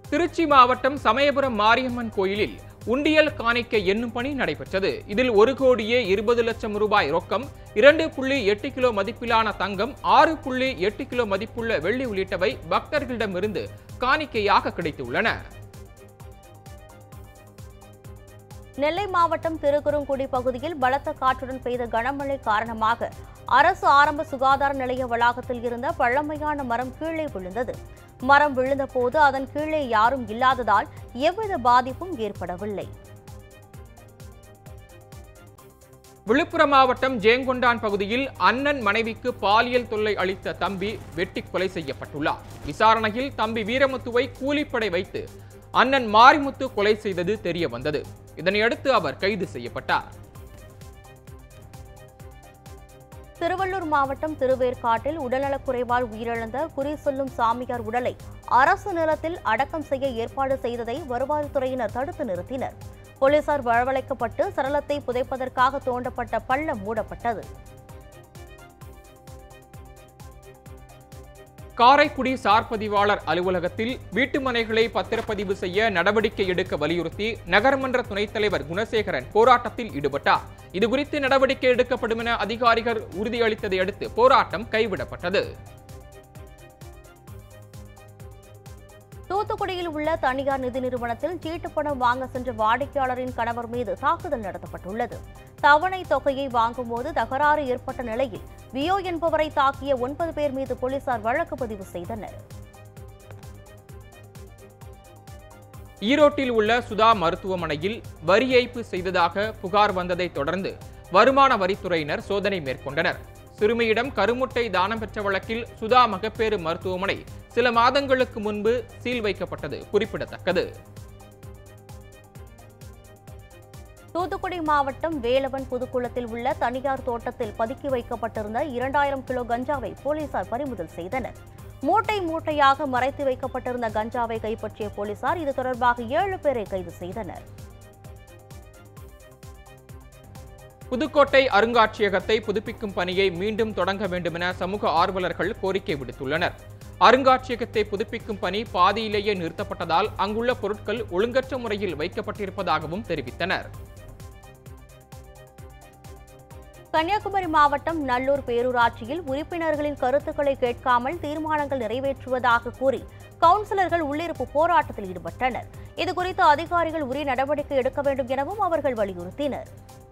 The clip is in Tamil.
திருச்சி மாவட்டம் சமயபுரம் மாரியம்மன் கோயிலில் உண்டியல் காணிக்கை எண்ணும் பணி நடைபெற்றது இதில் ஒரு கோடியே இருபது லட்சம் ரூபாய் ரொக்கம் இரண்டு புள்ளி எட்டு கிலோ மதிப்பிலான தங்கம் ஆறு புள்ளி எட்டு கிலோ மதிப்புள்ள வெள்ளி உள்ளிட்டவை பக்தர்களிடமிருந்து காணிக்கையாக கிடைத்துள்ளன நெல்லை மாவட்டம் திருக்குறுங்குடி பகுதியில் பலத்த காற்றுடன் பெய்த கனமழை காரணமாக அரசு ஆரம்ப சுகாதார நிலைய வளாகத்தில் இருந்த பழமையான மரம் கீழே விழுந்தது மரம் விழுந்தபோது அதன் கீழே யாரும் இல்லாததால் எவ்வித பாதிப்பும் ஏற்படவில்லை விழுப்புரம் மாவட்டம் ஜேங்கொண்டான் பகுதியில் அண்ணன் மனைவிக்கு பாலியல் தொல்லை அளித்த தம்பி வெட்டி கொலை செய்யப்பட்டுள்ளார் விசாரணையில் தம்பி வீரமுத்துவை கூலிப்படை வைத்து அண்ணன் மாரிமுத்து கொலை செய்தது தெரிய வந்தது இதனையடுத்து அவர் கைது செய்யப்பட்டார் திருவள்ளூர் மாவட்டம் திருவேற்காட்டில் உடல்நலக்குறைவால் உயிரிழந்த குறி சொல்லும் சாமியார் உடலை அரசு நிலத்தில் அடக்கம் செய்ய ஏற்பாடு செய்ததை வருவாய்த்துறையினர் தடுத்து நிறுத்தினர் போலீசார் வரவழைக்கப்பட்டு சடலத்தை புதைப்பதற்காக தோண்டப்பட்ட பள்ளம் மூடப்பட்டது காரைக்குடி சார் பதிவாளர் அலுவலகத்தில் வீட்டு மனைகளை பத்திரப்பதிவு செய்ய நடவடிக்கை எடுக்க வலியுறுத்தி நகர்மன்ற துணைத் தலைவர் குணசேகரன் போராட்டத்தில் ஈடுபட்டார் இதுகுறித்து நடவடிக்கை எடுக்கப்படும் என அதிகாரிகள் உறுதியளித்ததை அடுத்து போராட்டம் கைவிடப்பட்டது தூத்துக்குடியில் உள்ள தனியார் நிதி நிறுவனத்தில் சீட்டு பணம் வாங்க சென்ற வாடிக்கையாளரின் கணவர் மீது தாக்குதல் நடத்தப்பட்டுள்ளது தவணை தொகையை வாங்கும்போது தகராறு ஏற்பட்ட நிலையில் வியோ என்பவரை தாக்கிய ஒன்பது பேர் மீது போலீசார் வழக்கு பதிவு செய்தனர் ஈரோட்டில் உள்ள சுதா மருத்துவமனையில் வரி ஏய்ப்பு செய்ததாக புகார் வந்ததை தொடர்ந்து வருமான வரித்துறையினர் சோதனை மேற்கொண்டனர் சிறுமியிடம் கருமுட்டை தானம் பெற்ற வழக்கில் சுதா மகப்பேறு மருத்துவமனை சில மாதங்களுக்கு முன்பு சீல் வைக்கப்பட்டது குறிப்பிடத்தக்கது தூத்துக்குடி மாவட்டம் வேலவன் புதுக்குளத்தில் உள்ள தனியார் தோட்டத்தில் பதுக்கி வைக்கப்பட்டிருந்த இரண்டாயிரம் கிலோ கஞ்சாவை போலீசார் பறிமுதல் செய்தனர் மூட்டை மூட்டையாக மறைத்து வைக்கப்பட்டிருந்த கஞ்சாவை கைப்பற்றிய போலீசார் இது தொடர்பாக ஏழு பேரை கைது செய்தனர் புதுக்கோட்டை அருங்காட்சியகத்தை புதுப்பிக்கும் பணியை மீண்டும் தொடங்க வேண்டுமென சமூக ஆர்வலர்கள் கோரிக்கை விடுத்துள்ளனர் அருங்காட்சியகத்தை புதுப்பிக்கும் பணி பாதியிலேயே நிறுத்தப்பட்டதால் அங்குள்ள பொருட்கள் ஒழுங்கற்ற முறையில் வைக்கப்பட்டிருப்பதாகவும் தெரிவித்தனர் கன்னியாகுமரி மாவட்டம் நல்லூர் பேரூராட்சியில் உறுப்பினர்களின் கருத்துக்களை கேட்காமல் தீர்மானங்கள் நிறைவேற்றுவதாக கூறி கவுன்சிலர்கள் உள்ளிருப்பு போராட்டத்தில் ஈடுபட்டனர் இதுகுறித்து அதிகாரிகள் உரிய நடவடிக்கை எடுக்க வேண்டும் எனவும் அவர்கள் வலியுறுத்தினர்